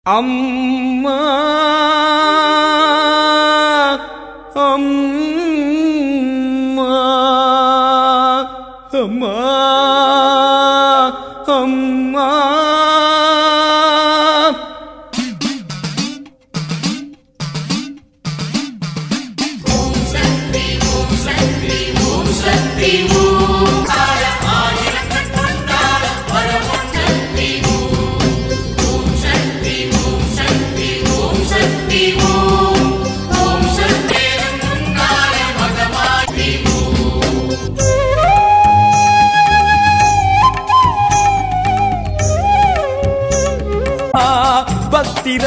அம்மா அம்மா அம்மா அம்மா பக்திர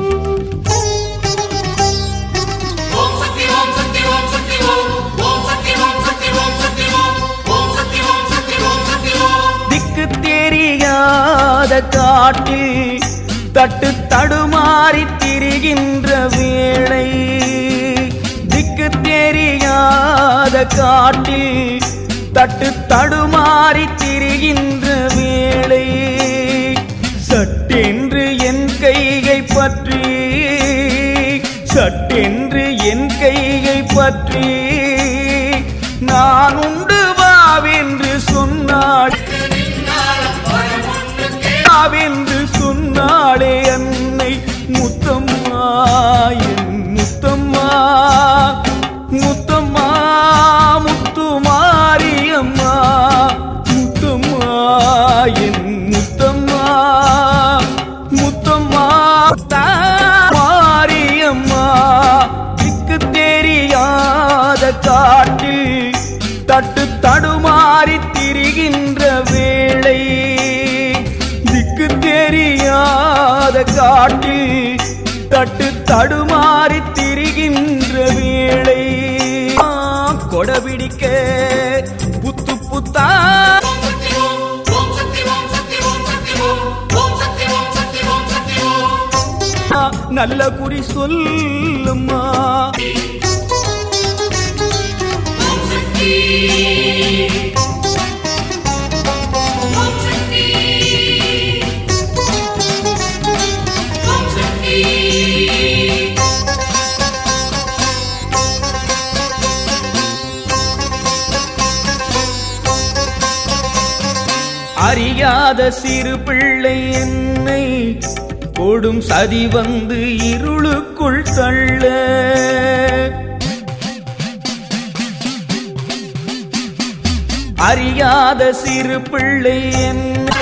ஓம் சக்தி ஓம் சக்தி ஓம் சக்தி ஓம் ஓம் சக்தி ஓம் சக்தி ஓம் சக்தி ஓம் ஓம் சக்தி ஓம் சக்தி ஓம் சக்தி ஓம் திக்கு தெரியாத காட்டில் தட்டு தடுமாறி திரிகின்ற வேளை திக்கு தெரியாத காட்டில் தட்டு தடுமாறி திரிகின்ற வேளை சட்டென்று என் கையை பற்றி சட்டென்று என் கையை பற்றி நான் உண்டு வாவென்று சொன்னாள் என்று சொன்னாளே அன்னை முத்தம்மா என் முத்தம்மா முத்தம்மா முத்துமாரியம்மா முத்தம்மா என் முத்தம்மா முத்தம்மா மாரியம்மா திக்கு தெரியாத காட்டில் தட்டு தடுமாறி திரிகின்ற வேளை திக்கு தெரியாத காட்டில் தட்டு தடுமாறி திரிகின்ற வேளை ஆ, கொடபிடிக்க புத்து புத்தா ஓம் சக்தி ஓம் ஓம் சக்தி ஓம் சக்தி ஓம் சக்தி ஓம் ஓம் சக்தி ஓம் சக்தி ஓம் சக்தி ஓம் நல்ல குறி சொல்லுமா ஓம் சக்தி ஓம் சக்தி ஓம் சக்தி அறியாத சிறு பிள்ளை என்னை கொடும் சதி வந்து இருளுக்குள் தள்ள அறியாத சிறு பிள்ளை என்னை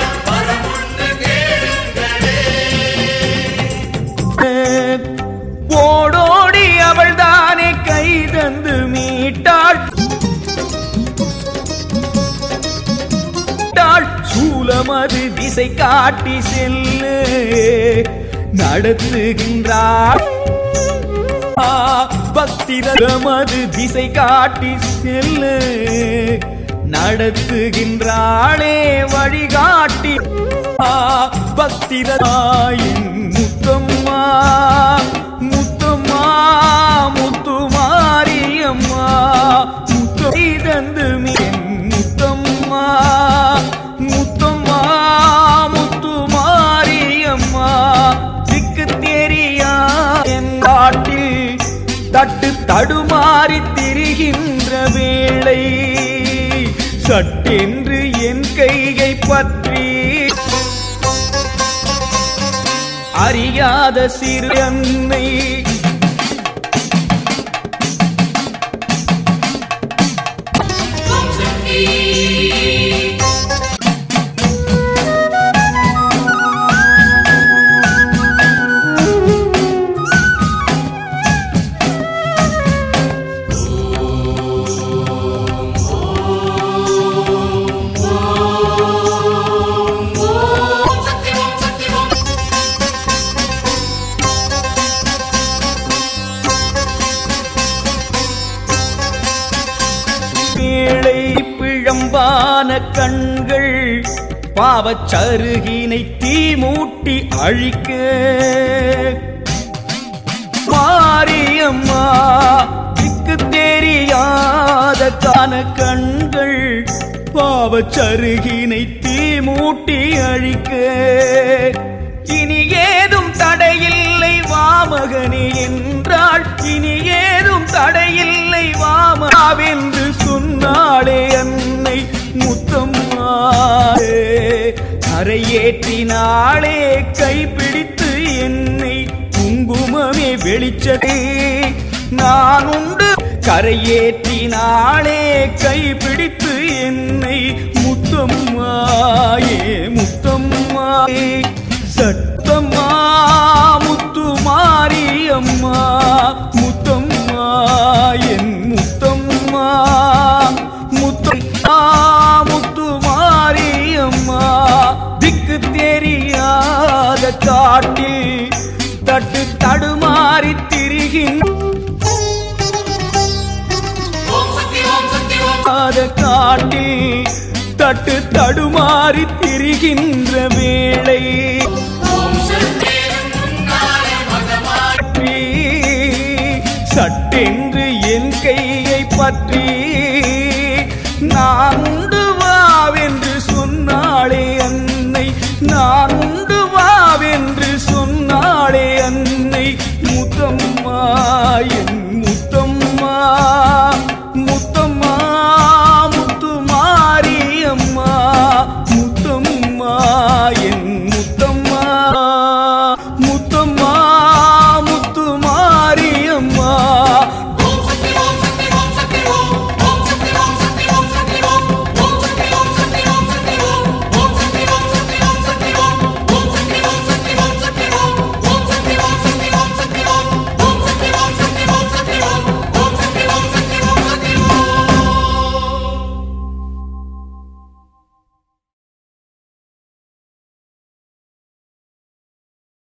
ஓடோடி அவள் தானே கை தந்து மீட்டாள் விட்டாள் சூலமது திசை காட்டி செல்லு நடத்துகின்றாள் ஆ, பக்திரமது திசை காட்டி செல்லு நடத்துகின்றாளே வழிகாட்டி ஆ, பக்திரமாயின் முத்தம்மா முத்தம்மா முத்துமாரியம்மா முத்தை தந்து மீன் முத்தம்மா முத்தம்மா முத்துமாரியம்மா திக்கு தெரியா என் காட்டில் தட்டு தடுமாறி திரிகின்ற வேளை சட்டென்று என் கையை பற்றி அறியாத சிறு அன்னை ஓம் சக்தி ஓம் சக்தி ஓம் சக்தி ஓம் கீழை பிழம்பான கண்கள் பாவச் சருகினை தீ மூட்டி அழிக்க மாரியம்மா திக்கு தெரியாத கான கண்கள் பாவச் சருகினை தீ மூட்டி அழிக்க இனி ஏதும் தடை வாவென்று சொன்னாளே அன்னை முத்தம்மாளே கரையேற்றினாளே கைப்பிடித்து என்னை குங்குமமே வெளிச்சதே நான் உண்டு கரையேற்றினாளே கைப்பிடித்து என்னை முத்தம்மாயே முத்தம்மாயே சத்தம்மா முத்துமாரியம்மா முத்தம்மா என் முத்தம்மா முத்தம்மா முத்துமாரியம்மா திக்கு தெரியாத காட்டில் தட்டு தடுமாறி திரிகின்ற ஓம் சக்தி ஓம் சக்தி ஓம் ஆத காட்டில் தட்டு தடுமாறி திரிகின்ற வேளை ஓம் சக்தி முன்னாலே மதமாய் பற்றி சட்டென்று என் கையை பற்றி நான் உண்டு